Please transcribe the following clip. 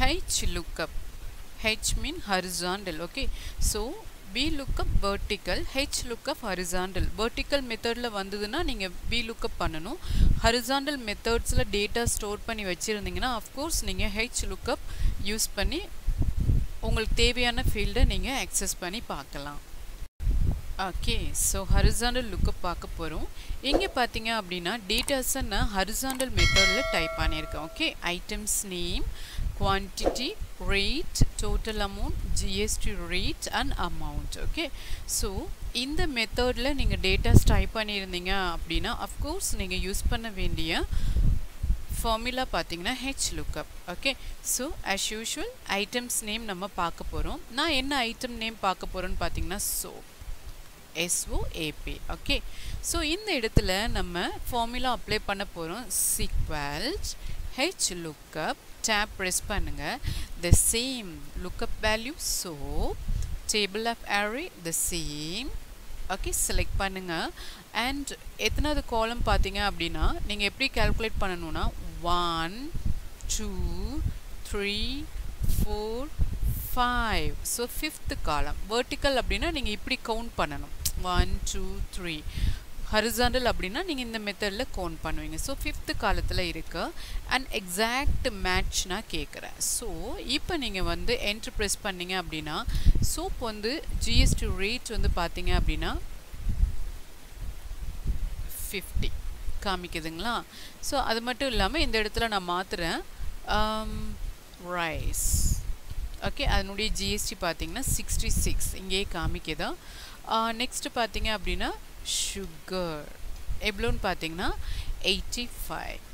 H lookup H mean horizontal okay so V lookup vertical H lookup horizontal vertical மெத்தடில் வந்ததுன்னா நீங்கள் V lookup பண்ணணும் horizontal மெத்தட்ஸில் data store பண்ணி வச்சுருந்தீங்கன்னா அஃப்கோர்ஸ் நீங்கள் ஹெச் லுக்கப் யூஸ் பண்ணி உங்களுக்கு தேவையான ஃபீல்டை நீங்கள் அக்சஸ் பண்ணி பார்க்கலாம் ஓகே ஸோ ஹரிசாண்டல் லுக்கப் பார்க்க போகிறோம் இங்கே பார்த்தீங்க அப்படின்னா டேட்டாஸை நான் ஹரிசாண்டல் மெத்தடில் டைப் பண்ணியிருக்கேன் okay items name quantity rate total amount gst rate and amount okay so இந்த மெத்தடில் நீங்கள் டேட்டாஸ் டைப் பண்ணியிருந்தீங்க அப்படின்னா அஃப்கோர்ஸ் நீங்கள் யூஸ் பண்ண வேண்டிய ஃபார்முலா பார்த்தீங்கன்னா H lookup okay so as usual items name நம்ம பார்க்க போகிறோம் நான் என்ன ஐட்டம் நேம் பார்க்க போகிறோன்னு பார்த்தீங்கன்னா சோப் எஸ்ஓஏபி ஓகே ஸோ இந்த இடத்துல நம்ம ஃபார்முலா அப்ளை பண்ண போகிறோம் சீக்வல்ஸ் ஹெச் லுக்கப் டேப் ப்ரெஸ் பண்ணுங்க the same lookup value so table of array the same okay select பண்ணுங்க அண்ட் எத்தனாவது காலம் பார்த்தீங்க அப்படின்னா நீங்கள் எப்படி கால்குலேட் பண்ணணும்னா one two three four five so fifth column vertical அப்படின்னா நீங்கள் இப்படி கவுண்ட் பண்ணணும் ஒன் டூ த்ரீ ஹரிசாண்டல் அப்படின்னா நீங்கள் இந்த மெத்தடில் கவுண்ட் பண்ணுவீங்க ஸோ ஃபிஃப்த்து காலத்தில் இருக்கு அண்ட் எக்ஸாக்ட் மேட்ச் நான் கேட்குறேன் ஸோ இப்போ நீங்கள் வந்து என்ட்ரு ப்ரெஸ் பண்ணீங்க அப்படின்னா சோப் வந்து ஜிஎஸ்டி ரேட் வந்து பார்த்தீங்க அப்படின்னா ஃபிஃப்டி காமிக்குதுங்களா ஸோ அது மட்டும் இல்லாமல் இந்த இடத்துல நான் மாற்றுறேன் ரைஸ் ஓகே அதனுடைய ஜிஎஸ்டி பார்த்தீங்கன்னா சிக்ஸ்டி சிக்ஸ் இங்கேயே காமிக்குதா நெக்ஸ்ட்டு பார்த்தீங்க அப்படின்னா சுகர் எவ்வளோன்னு பார்த்தீங்கன்னா எயிட்டி ஃபைவ்